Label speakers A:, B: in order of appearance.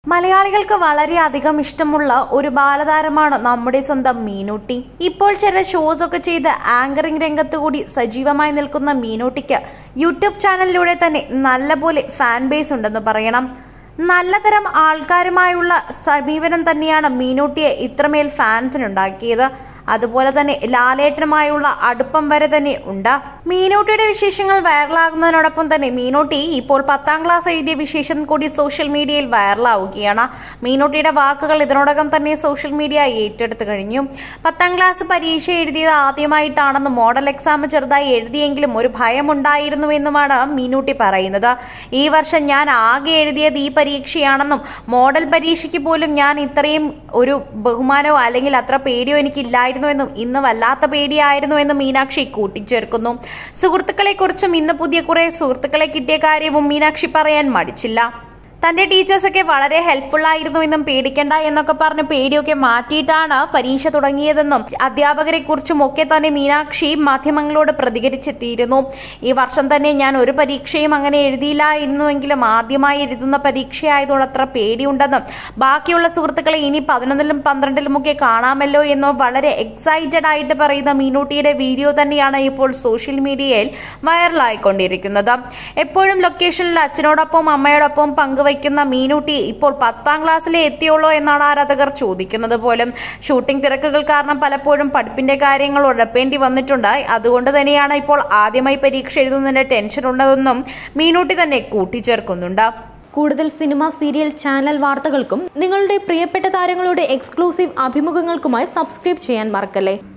A: മലയാളികൾക്ക് വളരെയധികം ഇഷ്ടമുള്ള ഒരു ബാലതാരമാണ് നമ്മുടെ സ്വന്തം മീനൂട്ടി ഇപ്പോൾ ചില ഷോസ് ഒക്കെ ചെയ്ത് ആങ്കറിംഗ് രംഗത്ത് കൂടി സജീവമായി നിൽക്കുന്ന മീനൂട്ടിക്ക് യൂട്യൂബ് ചാനലിലൂടെ തന്നെ നല്ലപോലെ ഫാൻ ബേസ് ഉണ്ടെന്ന് പറയണം നല്ലതരം ആൾക്കാരുമായുള്ള സമീപനം തന്നെയാണ് മീനൂട്ടിയെ ഇത്രമേൽ ഫാൻസിനുണ്ടാക്കിയത് അതുപോലെ തന്നെ ലാലേട്ടനുമായുള്ള അടുപ്പം വരെ തന്നെ ഉണ്ട് മീനൂട്ടിയുടെ വിശേഷങ്ങൾ വൈറലാകുന്നതിനോടൊപ്പം തന്നെ മീനൂട്ടി ഇപ്പോൾ പത്താം ക്ലാസ് എഴുതിയ വിശേഷം കൂടി സോഷ്യൽ മീഡിയയിൽ വൈറലാവുകയാണ് മീനൂട്ടിയുടെ വാക്കുകൾ ഇതിനോടകം തന്നെ സോഷ്യൽ മീഡിയ ഏറ്റെടുത്തു കഴിഞ്ഞു പത്താം ക്ലാസ് പരീക്ഷ എഴുതിയത് ആദ്യമായിട്ടാണെന്ന് മോഡൽ എക്സാം ചെറുതായി എഴുതിയെങ്കിലും ഒരു ഭയമുണ്ടായിരുന്നുവെന്നുമാണ് മീനൂട്ടി പറയുന്നത് ഈ വർഷം ഞാൻ ആകെ എഴുതിയത് ഈ പരീക്ഷയാണെന്നും മോഡൽ പരീക്ഷയ്ക്ക് പോലും ഞാൻ ഇത്രയും ഒരു ബഹുമാനമോ അല്ലെങ്കിൽ അത്ര പേടിയോ എനിക്കില്ലായിരുന്നുവെന്നും ഇന്ന് വല്ലാത്ത പേടിയായിരുന്നുവെന്നും മീനാക്ഷി കൂട്ടിച്ചേർക്കുന്നു സുഹൃത്തുക്കളെ കുറിച്ചും ഇന്ന് പുതിയ കുറെ സുഹൃത്തുക്കളെ കിട്ടിയ കാര്യവും മീനാക്ഷി പറയാൻ മടിച്ചില്ല തന്റെ ടീച്ചേഴ്സൊക്കെ വളരെ ഹെൽപ്ഫുൾ ആയിരുന്നു എന്നും പേടിക്കണ്ട എന്നൊക്കെ പറഞ്ഞ് പേടിയൊക്കെ മാറ്റിയിട്ടാണ് പരീക്ഷ തുടങ്ങിയതെന്നും അധ്യാപകരെ കുറിച്ചും ഒക്കെ തന്നെ മീനാക്ഷി മാധ്യമങ്ങളോട് പ്രതികരിച്ചെത്തിയിരുന്നു ഈ വർഷം തന്നെ ഞാൻ ഒരു പരീക്ഷയും അങ്ങനെ എഴുതിയില്ലായിരുന്നുവെങ്കിലും ആദ്യമായി എഴുതുന്ന പരീക്ഷയായതോടെ അത്ര പേടിയുണ്ടെന്നും ബാക്കിയുള്ള സുഹൃത്തുക്കളെ ഇനി പതിനൊന്നിലും പന്ത്രണ്ടിലും ഒക്കെ കാണാമല്ലോ എന്നോ വളരെ എക്സൈറ്റഡ് ആയിട്ട് പറയുന്ന മീനൂട്ടിയുടെ വീഡിയോ തന്നെയാണ് ഇപ്പോൾ സോഷ്യൽ മീഡിയയിൽ വൈറലായിക്കൊണ്ടിരിക്കുന്നത് എപ്പോഴും ലൊക്കേഷനിൽ അച്ഛനോടൊപ്പം അമ്മയോടൊപ്പം പങ്കുവയ്ക്കുന്ന മീനൂട്ടി ഇപ്പോൾ പത്താം ക്ലാസ്സിലെ എത്തിയുള്ളൂ എന്നാണ് ആരാധകർ ചോദിക്കുന്നത് പോലും ഷൂട്ടിംഗ് തിരക്കുകൾ കാരണം പലപ്പോഴും പഠിപ്പിന്റെ കാര്യങ്ങൾ ഉഴപ്പേണ്ടി വന്നിട്ടുണ്ട് അതുകൊണ്ട് തന്നെയാണ് ഇപ്പോൾ ആദ്യമായി പരീക്ഷ എഴുതുന്നതിന്റെ ടെൻഷൻ ഉള്ളതെന്നും മീനൂട്ടി തന്നെ കൂട്ടിച്ചേർക്കുന്നുണ്ട്
B: കൂടുതൽ സിനിമ സീരിയൽ ചാനൽ വാർത്തകൾക്കും നിങ്ങളുടെ പ്രിയപ്പെട്ട താരങ്ങളുടെ എക്സ്ക്ലൂസീവ് അഭിമുഖങ്ങൾക്കുമായി സബ്സ്ക്രൈബ് ചെയ്യാൻ മറക്കല്ലേ